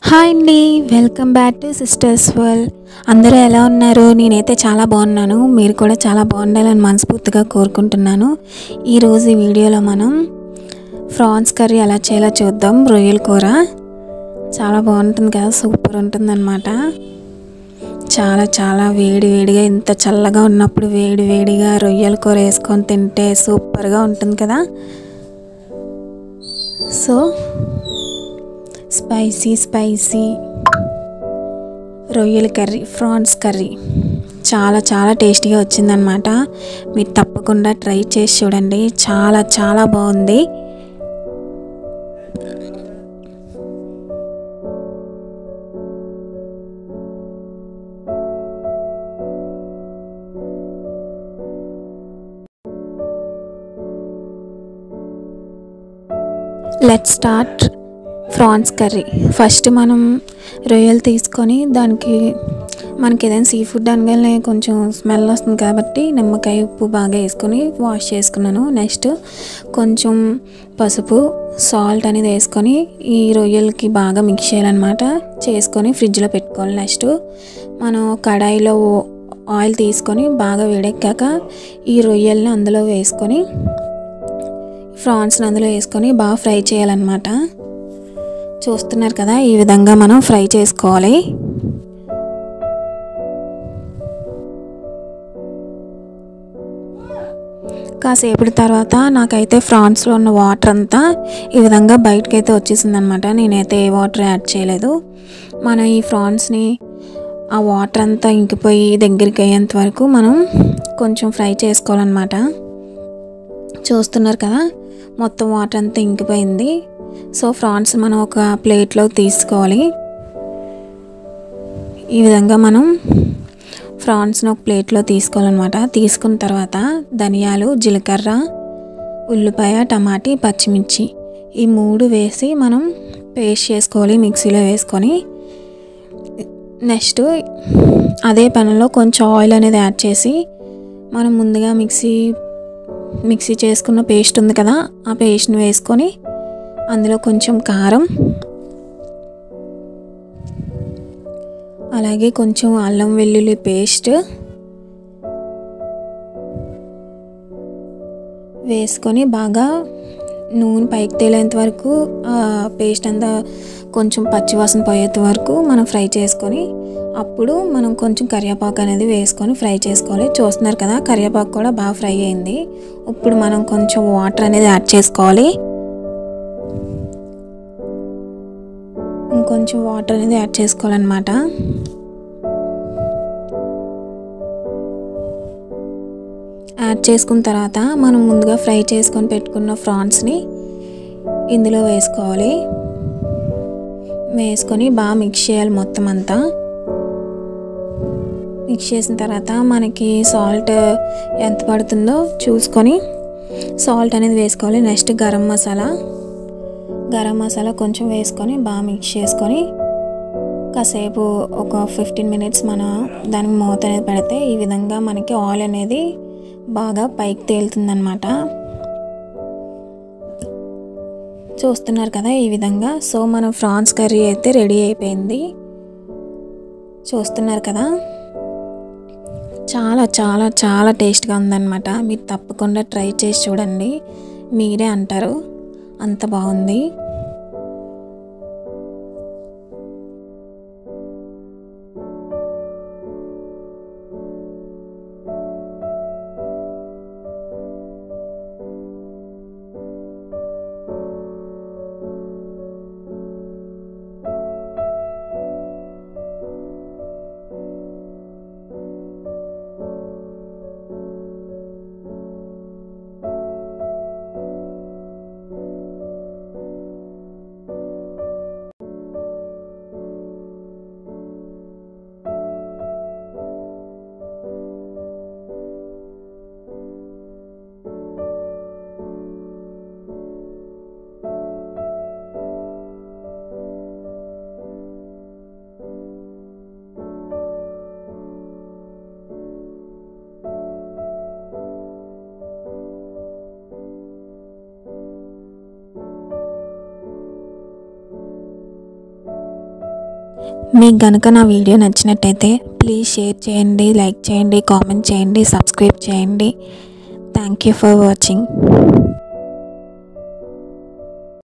hi అండి welcome back to sisters world అందరూ ఎలా ఉన్నారు నేనైతే చాలా బాగున్నాను మీరు కూడా చాలా బాగుండాలని మనస్ఫూర్తిగా కోరుకుంటున్నాను ఈరోజు ఈ వీడియోలో మనం ఫ్రాన్స్ కర్రీ ఎలా చేయాలో చూద్దాం రొయ్యల కూర చాలా బాగుంటుంది కదా సూపర్ ఉంటుందన్నమాట చాలా చాలా వేడి వేడిగా ఇంత చల్లగా ఉన్నప్పుడు వేడి వేడిగా రొయ్యల కూర వేసుకొని తింటే సూపర్గా ఉంటుంది కదా సో స్పైసీ స్పైసీ రొయ్యల కర్రీ ఫ్రాన్స్ కర్రీ చాలా చాలా టేస్టీగా వచ్చిందనమాట మీరు తప్పకుండా ట్రై చేసి చూడండి చాలా చాలా బాగుంది let start prawns curry first మనం రొయ్యలు తీసుకొని దానికి మనకి ఏదైనా సీ ఫుడ్ అనగానే కొంచెం స్మెల్ వస్తుంది కాబట్టి నిమ్మకాయ ఉప్పు బాగా వేసుకొని వాష్ చేసుకున్నాను నెక్స్ట్ కొంచెం పసుపు సాల్ట్ అనేది వేసుకొని ఈ రొయ్యలకి బాగా మిక్స్ చేయాలన్నమాట చేసుకొని ఫ్రిడ్జ్లో పెట్టుకోవాలి నెక్స్ట్ మనం కడాయిలో ఆయిల్ తీసుకొని బాగా వేడెక్కాక ఈ రొయ్యల్ని అందులో వేసుకొని ఫ్రాన్స్ని అందులో వేసుకొని బాగా ఫ్రై చేయాలన్నమాట చూస్తున్నారు కదా ఈ విధంగా మనం ఫ్రై చేసుకోవాలి కాసేపటి తర్వాత నాకైతే ఫ్రాన్స్లో ఉన్న వాటర్ అంతా ఈ విధంగా బయటకు అయితే వచ్చేసింది అనమాట నేనైతే ఏ వాటర్ యాడ్ చేయలేదు మనం ఈ ఫ్రాన్స్ని ఆ వాటర్ అంతా ఇంకిపోయి దగ్గరికి అయ్యేంత వరకు మనం కొంచెం ఫ్రై చేసుకోవాలన్నమాట చూస్తున్నారు కదా మొత్తం వాటర్ అంతా ఇంకిపోయింది సో ఫ్రాన్స్ మనం ఒక ప్లేట్లో తీసుకోవాలి ఈ విధంగా మనం ఫ్రాన్స్ని ఒక ప్లేట్లో తీసుకోవాలన్నమాట తీసుకున్న తర్వాత ధనియాలు జీలకర్ర ఉల్లిపాయ టమాటీ పచ్చిమిర్చి ఈ మూడు వేసి మనం పేస్ట్ చేసుకోవాలి మిక్సీలో వేసుకొని నెక్స్ట్ అదే పనిలో కొంచెం ఆయిల్ అనేది యాడ్ చేసి మనం ముందుగా మిక్సీ మిక్సీ చేసుకున్న పేస్ట్ ఉంది కదా ఆ పేస్ట్ని వేసుకొని అందులో కొంచెం కారం అలాగే కొంచెం అల్లం వెల్లుల్లి పేస్ట్ వేసుకొని బాగా నూనె పైకి తేలేంత వరకు ఆ పేస్ట్ అంతా కొంచెం పచ్చివాసన పోయేంత వరకు మనం ఫ్రై చేసుకొని అప్పుడు మనం కొంచెం కరివేపాకు అనేది వేసుకొని ఫ్రై చేసుకోవాలి చూస్తున్నారు కదా కరివేపాకు కూడా బాగా ఫ్రై అయింది ఇప్పుడు మనం కొంచెం వాటర్ అనేది యాడ్ చేసుకోవాలి ఇంకొంచెం వాటర్ అనేది యాడ్ చేసుకోవాలన్నమాట యాడ్ చేసుకున్న తర్వాత మనం ముందుగా ఫ్రై చేసుకొని పెట్టుకున్న ఫ్రాన్స్ని ఇందులో వేసుకోవాలి వేసుకొని బాగా మిక్స్ చేయాలి మొత్తం అంతా మిక్స్ చేసిన తర్వాత మనకి సాల్ట్ ఎంత పడుతుందో చూసుకొని సాల్ట్ అనేది వేసుకోవాలి నెక్స్ట్ గరం మసాలా గరం మసాలా కొంచెం వేసుకొని బాగా మిక్స్ చేసుకొని కాసేపు ఒక ఫిఫ్టీన్ మినిట్స్ మనం దానికి మూత అనేది పెడితే ఈ విధంగా మనకి ఆయిల్ అనేది బాగా పైకి తేలుతుందనమాట చూస్తున్నారు కదా ఈ విధంగా సో మన ఫ్రాన్స్ కర్రీ అయితే రెడీ అయిపోయింది చూస్తున్నారు కదా చాలా చాలా చాలా టేస్ట్గా ఉందన్నమాట మీరు తప్పకుండా ట్రై చేసి చూడండి మీరే అంటారు అంత బాగుంది మీకు గనుక నా వీడియో నచ్చినట్టయితే ప్లీజ్ షేర్ చేయండి లైక్ చేయండి కామెంట్ చేయండి సబ్స్క్రైబ్ చేయండి థ్యాంక్ యూ ఫర్ వాచింగ్